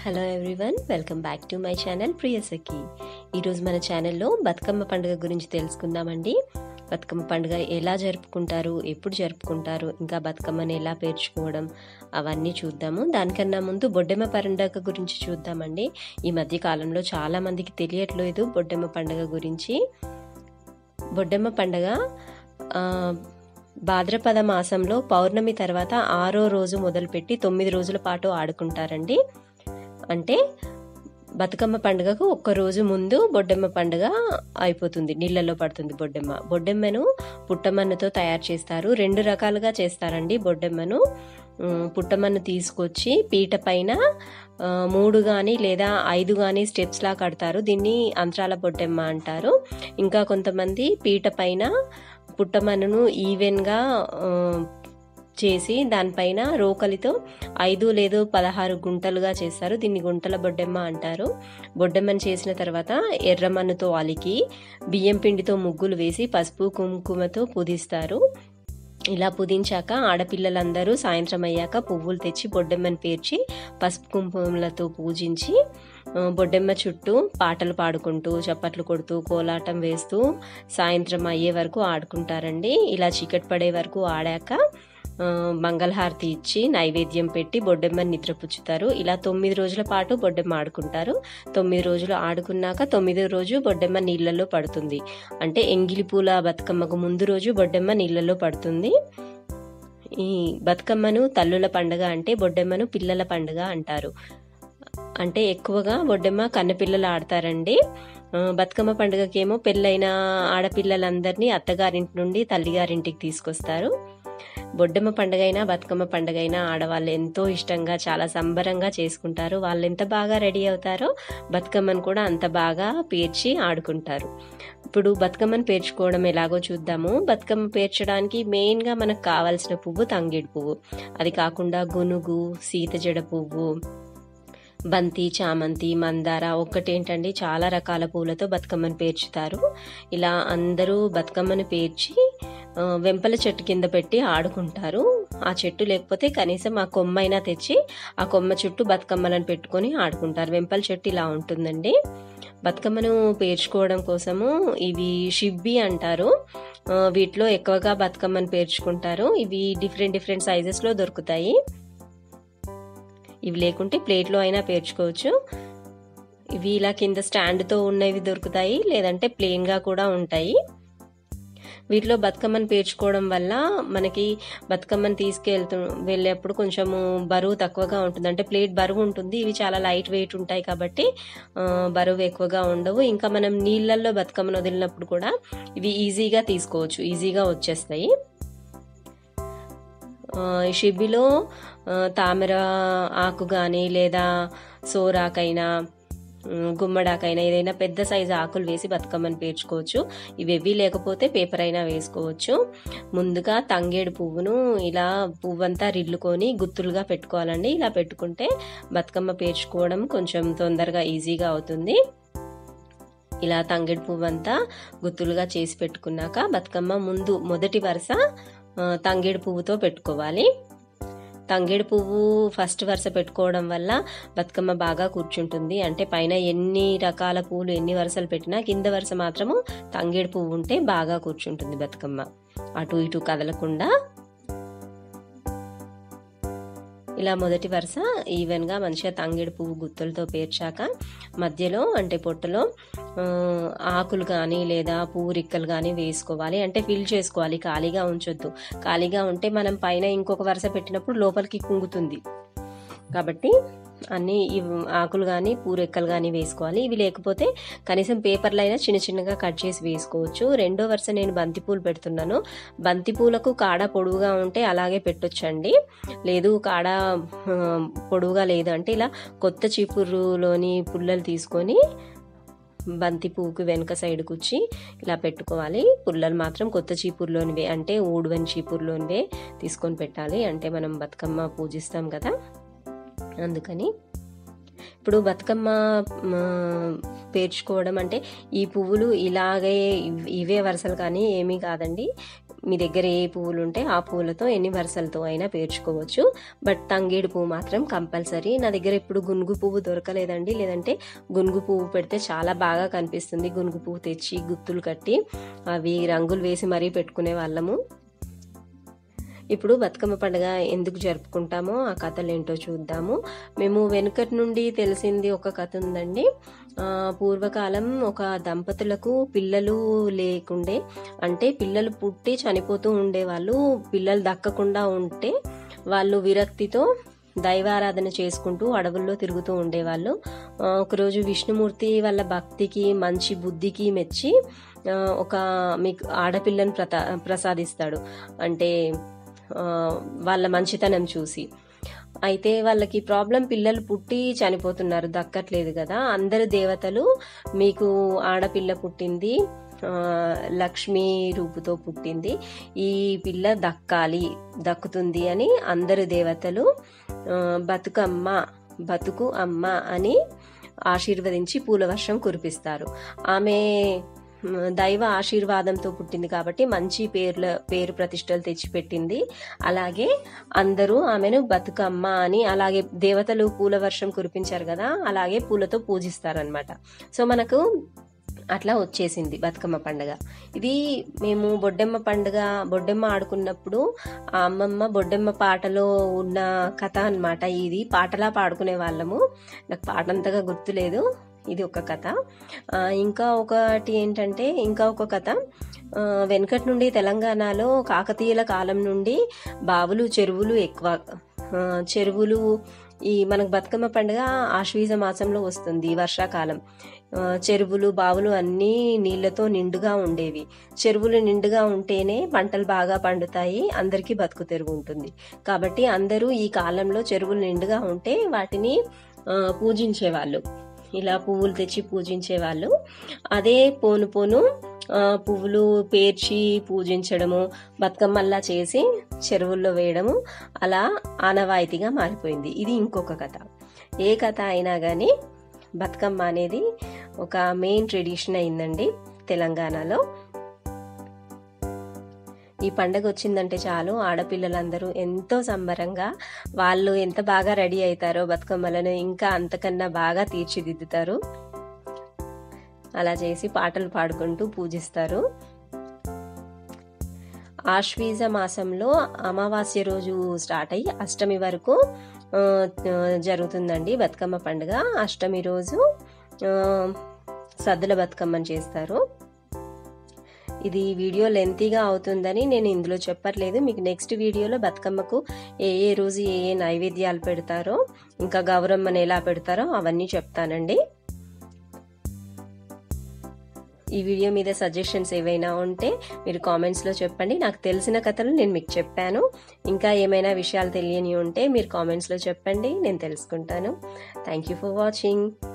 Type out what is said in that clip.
hello everyone welcome back to my channel Priyasakhi ఈరోజు మన ఛానల్లో బతుకమ్మ పండుగ గురించి తెలుసుకుందామండి బతుకమ్మ పండుగ ఎలా జరుపుకుంటారు ఎప్పుడు జరుపుకుంటారు ఇంకా బతుకమ్మని ఎలా పేర్చుకోవడం అవన్నీ చూద్దాము దానికన్నా ముందు బొడ్డెమ్మ పండుగ గురించి చూద్దామండి ఈ మధ్య కాలంలో చాలా మందికి తెలియట్లేదు బొడ్డెమ్మ పండుగ గురించి బొడ్డెమ్మ పండుగ ఆ, భాద్రపద మాసంలో పౌర్ణమి తర్వాత ఆరో రోజు మొదలుపెట్టి తొమ్మిది రోజుల పాటు ఆడుకుంటారండి అంటే బతుకమ్మ పండుగకు ఒక్క రోజు ముందు బొడ్డెమ్మ పండుగ అయిపోతుంది నీళ్ళల్లో పడుతుంది బొడ్డెమ్మ బొడ్డెమ్మను పుట్టమన్నుతో తయారు చేస్తారు రెండు రకాలుగా చేస్తారండి బొడ్డెమ్మను ఉమ్, పుట్టమన్ను తీసుకొచ్చి పీట పైన ఆ, మూడు కానీ లేదా ఐదు కానీ స్టెప్స్ లా కడతారు దీన్ని అంతరాల బొడ్డెమ్మ అంటారు ఇంకా కొంతమంది పీట పైన పుట్టమన్నును ఈవెన్గా ఆ, చేసి దానిపైన రోకలితో ఐదు లేదు పదహారు గుంటలుగా చేస్తారు దీన్ని గుంటల బొడ్డెమ్మ అంటారు బొడ్డెమ్మని చేసిన తర్వాత ఎర్రమన్నుతో అలికి బియ్యం పిండితో ముగ్గులు వేసి పసుపు కుంకుమతో పుదిస్తారు ఇలా పుదించాక ఆడపిల్లలందరూ సాయంత్రం అయ్యాక పువ్వులు తెచ్చి బొడ్డెమ్మని పేర్చి పసుపు కుంకుమలతో పూజించి ఆ, బొడ్డెమ్మ చుట్టూ పాటలు పాడుకుంటూ చప్పట్లు కొడుతూ కోలాటం వేస్తూ సాయంత్రం అయ్యే వరకు ఆడుకుంటారండి ఇలా చీకటి పడే వరకు ఆడాక ఆ, మంగళహారతి ఇచ్చి నైవేద్యం పెట్టి బొడ్డెమ్మని నిద్రపుచ్చుతారు ఇలా తొమ్మిది రోజుల పాటు బొడ్డెమ్మ ఆడుకుంటారు తొమ్మిది రోజులు ఆడుకున్నాక తొమ్మిదో రోజు బొడ్డెమ్మ నీళ్ళల్లో పడుతుంది అంటే ఎంగిలి పూల బతుకమ్మకు ముందు రోజు బొడ్డెమ్మ నీళ్ళల్లో పడుతుంది ఈ బతుకమ్మను తల్లుల పండుగ అంటే బొడ్డెమ్మను పిల్లల పండుగ అంటారు అంటే ఎక్కువగా బొడ్డెమ్మ కన్నపిల్లలు ఆడతారండి ఆ, బతుకమ్మ పండుగకేమో పెళ్ళైన ఆడపిల్లలందరినీ అత్తగారింటి నుండి తల్లిగారింటికి తీసుకొస్తారు బొడ్డమ్మ పండుగ అయినా బతుకమ్మ పండుగ అయినా ఆడవాళ్ళు ఎంతో ఇష్టంగా చాలా సంబరంగా చేసుకుంటారు వాళ్ళు ఎంత బాగా రెడీ అవుతారో బతుకమ్మను కూడా అంత బాగా పేర్చి ఆడుకుంటారు ఇప్పుడు బతుకమ్మను పేర్చుకోవడం ఎలాగో చూద్దాము బతుకమ్మ పేర్చడానికి మెయిన్గా మనకు కావాల్సిన పువ్వు తంగేడు పువ్వు అది కాకుండా గునుగు సీతజడ పువ్వు బంతి చామంతి మందార ఒక్కటేంటండి చాలా రకాల పూలతో బతుకమ్మను పేర్చుతారు ఇలా అందరూ బతుకమ్మను పేర్చి ఆ, వెంపల చెట్టు కింద పెట్టి ఆడుకుంటారు ఆ చెట్టు లేకపోతే కనీసం ఆ కొమ్మైనా తెచ్చి ఆ కొమ్మ చుట్టూ బతుకమ్మలను పెట్టుకొని ఆడుకుంటారు వెంపల చెట్టు ఇలా ఉంటుందండి బతుకమ్మను పేర్చుకోవడం కోసము ఇవి షిబ్బి అంటారు ఆ, వీటిలో ఎక్కువగా బతుకమ్మను పేర్చుకుంటారు ఇవి డిఫరెంట్ డిఫరెంట్ సైజెస్లో దొరుకుతాయి ఇవి లేకుంటే ప్లేట్లో అయినా పేర్చుకోవచ్చు ఇవి ఇలా కింద స్టాండ్తో ఉన్నవి దొరుకుతాయి లేదంటే ప్లెయిన్గా కూడా ఉంటాయి వీటిలో బతుకమ్మను పేర్చుకోవడం వల్ల మనకి బతుకమ్మను తీసుకెళ్తూ వెళ్ళేప్పుడు కొంచెము బరువు తక్కువగా ఉంటుంది అంటే ప్లేట్ బరువు ఉంటుంది ఇవి చాలా లైట్ వెయిట్ ఉంటాయి కాబట్టి ఆ, బరువు ఎక్కువగా ఉండవు ఇంకా మనం నీళ్ళల్లో బతుకమ్మను వదిలినప్పుడు కూడా ఇవి ఈజీగా తీసుకోవచ్చు ఈజీగా వచ్చేస్తాయి ఆ, ఈ షిబ్బిలో ఆ, తామర ఆకు కానీ లేదా సోరాకైనా ఉమ్, గుమ్మడాకైనా ఏదైనా పెద్ద సైజు ఆకులు వేసి బతుకమ్మని పేర్చుకోవచ్చు ఇవేవి లేకపోతే పేపర్ అయినా వేసుకోవచ్చు ముందుగా తంగేడు పువ్వును ఇలా పువ్వంతా రిల్లుకొని గుత్తులుగా పెట్టుకోవాలండి ఇలా పెట్టుకుంటే బతుకమ్మ పేర్చుకోవడం కొంచెం తొందరగా ఈజీగా అవుతుంది ఇలా తంగేడు పువ్వు అంతా గుత్తులుగా చేసి పెట్టుకున్నాక బతుకమ్మ ముందు మొదటి వరుస ఆ, తంగేడు పువ్వుతో పెట్టుకోవాలి తంగేడు పువ్వు ఫస్ట్ వరుస పెట్టుకోవడం వల్ల బతుకమ్మ బాగా కూర్చుంటుంది అంటే పైన ఎన్ని రకాల పువ్వులు ఎన్ని వరుసలు పెట్టినా కింద వరుస మాత్రము తంగేడు పువ్వు ఉంటే బాగా కూర్చుంటుంది బతుకమ్మ అటు ఇటు కదలకుండా ఇలా మొదటి వరుస ఈవెన్గా మంచిగా తంగేడు పువ్వు గుత్తులతో పేర్చాక మధ్యలో అంటే పొట్టలో ఆ, ఆకులు కానీ లేదా పువ్వు రిక్కలు కానీ వేసుకోవాలి అంటే ఫిల్ చేసుకోవాలి ఖాళీగా ఉంచొద్దు ఖాళీగా ఉంటే మనం పైన ఇంకొక వరుస పెట్టినప్పుడు లోపలికి కుంగుతుంది కాబట్టి అన్ని ఇవ్- ఆకులు కానీ పూరెక్కలు కానీ వేసుకోవాలి ఇవి లేకపోతే కనీసం పేపర్లు అయినా చిన్న చిన్నగా కట్ చేసి వేసుకోవచ్చు రెండో వరుస నేను బంతిపూలు పెడుతున్నాను బంతిపూలకు కాడ పొడవుగా ఉంటే అలాగే పెట్టొచ్చండి లేదు కాడ ఆ, పొడవుగా లేదు అంటే ఇలా కొత్త చీపురులోని పుల్లలు తీసుకొని బంతి పువ్వుకి వెనుక సైడ్ కూర్చి ఇలా పెట్టుకోవాలి పుల్లలు మాత్రం కొత్త చీపురులోనివే అంటే ఊడువని చీపురులోనివే తీసుకొని పెట్టాలి అంటే మనం బతుకమ్మ పూజిస్తాం కదా అందుకని ఇప్పుడు బతుకమ్మ మ, పేర్చుకోవడం అంటే ఈ పువ్వులు ఇలాగే ఇవ్- ఇవే వరుసలు కానీ ఏమీ కాదండి మీ దగ్గర ఏ పువ్వులు ఉంటే ఆ పువ్వులతో ఎన్ని వరుసలతో అయినా పేర్చుకోవచ్చు బట్ తంగేడు పువ్వు మాత్రం కంపల్సరీ నా దగ్గర ఇప్పుడు గునుగు పువ్వు దొరకలేదండి లేదంటే గునుగు పువ్వు పెడితే చాలా బాగా కనిపిస్తుంది గునుగు పువ్వు తెచ్చి గుత్తులు కట్టి అవి రంగులు వేసి మరీ పెట్టుకునే వాళ్ళము ఇప్పుడు బతుకమ్మ పండుగ ఎందుకు జరుపుకుంటామో ఆ కథలు ఏంటో చూద్దాము మేము వెనుకటి నుండి తెలిసింది ఒక కథ ఉందండి ఆ, పూర్వకాలం ఒక దంపతులకు పిల్లలు లేకుండే అంటే పిల్లలు పుట్టి చనిపోతూ ఉండేవాళ్ళు పిల్లలు దక్కకుండా ఉంటే వాళ్ళు విరక్తితో దైవారాధన చేసుకుంటూ అడవుల్లో తిరుగుతూ ఉండేవాళ్ళు ఆ, ఒకరోజు విష్ణుమూర్తి వాళ్ళ భక్తికి మంచి బుద్ధికి మెచ్చి ఆ, ఒక మీకు ఆడపిల్లను ప్రతా ప్రసాదిస్తాడు అంటే ఆ, వాళ్ళ మంచితనం చూసి అయితే వాళ్ళకి ప్రాబ్లం పిల్లలు పుట్టి చనిపోతున్నారు దక్కట్లేదు కదా అందరు దేవతలు మీకు ఆడపిల్ల పుట్టింది ఆ, లక్ష్మీ రూపుతో పుట్టింది ఈ పిల్ల దక్కాలి దక్కుతుంది అని అందరు దేవతలు ఆ, బతుకమ్మ బతుకు అమ్మ అని ఆశీర్వదించి పూల వర్షం కురిపిస్తారు ఆమె మ్, దైవ ఆశీర్వాదంతో పుట్టింది కాబట్టి మంచి పేర్ల పేరు ప్రతిష్టలు తెచ్చిపెట్టింది అలాగే అందరూ ఆమెను బతుకమ్మ అని అలాగే దేవతలు పూల వర్షం కురిపించారు కదా అలాగే పూలతో పూజిస్తారనమాట సో మనకు అట్లా వచ్చేసింది బతుకమ్మ పండుగ ఇది మేము బొడ్డెమ్మ పండుగ బొడ్డెమ్మ ఆడుకున్నప్పుడు ఆ అమ్మమ్మ బొడ్డెమ్మ పాటలో ఉన్న కథ అన్నమాట ఇది పాటలా పాడుకునే వాళ్ళము నాకు పాట అంతగా గుర్తులేదు ఇది ఒక కథ ఆ, ఇంకా ఒకటి ఏంటంటే ఇంకా ఒక కథ ఆ, వెనకటి నుండి తెలంగాణలో కాకతీయుల కాలం నుండి బావులు చెరువులు ఎక్కువ ఆ, చెరువులు ఈ మనకు బతుకమ్మ పండుగ ఆశ్వీజ మాసంలో వస్తుంది వర్షాకాలం ఆ, చెరువులు బావులు అన్నీ నీళ్లతో నిండుగా ఉండేవి చెరువులు నిండుగా ఉంటేనే పంటలు బాగా పండుతాయి అందరికీ బతుకు తెరుగు ఉంటుంది కాబట్టి అందరూ ఈ కాలంలో చెరువులు నిండుగా ఉంటే వాటిని ఆ, పూజించేవాళ్ళు ఇలా పువ్వులు తెచ్చి పూజించేవాళ్ళు అదే పోను పోను ఆ, పువ్వులు పేర్చి పూజించడము బతుకమ్మల్లా చేసి చెరువుల్లో వేయడము అలా ఆనవాయితీగా మారిపోయింది ఇది ఇంకొక కథ ఏ కథ అయినా కానీ బతుకమ్మ అనేది ఒక మెయిన్ ట్రెడిషన్ అయిందండి తెలంగాణలో ఈ పండగ వచ్చిందంటే చాలు ఆడపిల్లలందరూ ఎంతో సంబరంగా వాళ్ళు ఎంత బాగా రెడీ అవుతారో బతుకమ్మలను ఇంకా అంతకన్నా బాగా తీర్చిదిద్దుతారు అలా చేసి పాటలు పాడుకుంటూ పూజిస్తారు ఆశ్వీజ మాసంలో అమావాస్య రోజు స్టార్ట్ అయ్యి అష్టమి వరకు ఆ, ఆ, జరుగుతుందండి బతుకమ్మ పండుగ అష్టమి రోజు ఆ, సద్దుల బతుకమ్మని చేస్తారు ఇది వీడియో లెంతీగా అవుతుందని నేను ఇందులో చెప్పట్లేదు మీకు నెక్స్ట్ వీడియోలో బతుకమ్మకు ఏ ఏ రోజు ఏ ఏ నైవేద్యాలు పెడతారో ఇంకా గౌరమ్మని ఎలా పెడతారో అవన్నీ చెప్తానండి ఈ వీడియో మీద సజెషన్స్ ఏవైనా ఉంటే మీరు కామెంట్స్లో చెప్పండి నాకు తెలిసిన కథలు నేను మీకు చెప్పాను ఇంకా ఏమైనా విషయాలు తెలియని ఉంటే మీరు కామెంట్స్లో చెప్పండి నేను తెలుసుకుంటాను థ్యాంక్ యూ ఫర్ వాచింగ్